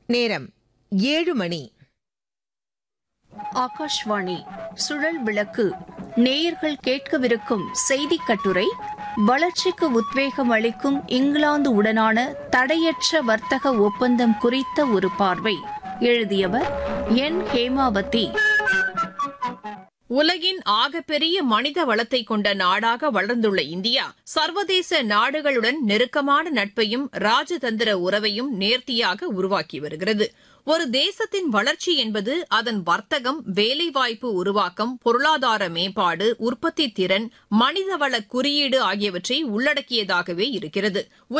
நேரம் ஏழு மணி ஆகாஷ்வாணி சுழல் விளக்கு நேயர்கள் கேட்கவிருக்கும் செய்திக் கட்டுரை வளர்ச்சிக்கு உத்வேகம் அளிக்கும் இங்கிலாந்து உடனான தடையற்ற வர்த்தக ஒப்பந்தம் குறித்த ஒரு பார்வை எழுதியவர் என் ஹேமாவதி உலகின் ஆகப்பெரிய மனித வளத்தை கொண்ட நாடாக வளர்ந்துள்ள இந்தியா சர்வதேச நாடுகளுடன் நெருக்கமான நட்பையும் ராஜதந்திர உறவையும் நேர்த்தியாக உருவாக்கி வருகிறது ஒரு தேசத்தின் வளர்ச்சி என்பது அதன் வர்த்தகம் வேலைவாய்ப்பு உருவாக்கம் பொருளாதார மேம்பாடு உற்பத்தி திறன் மனிதவள குறியீடு ஆகியவற்றை உள்ளடக்கியதாகவே இருக்கிறது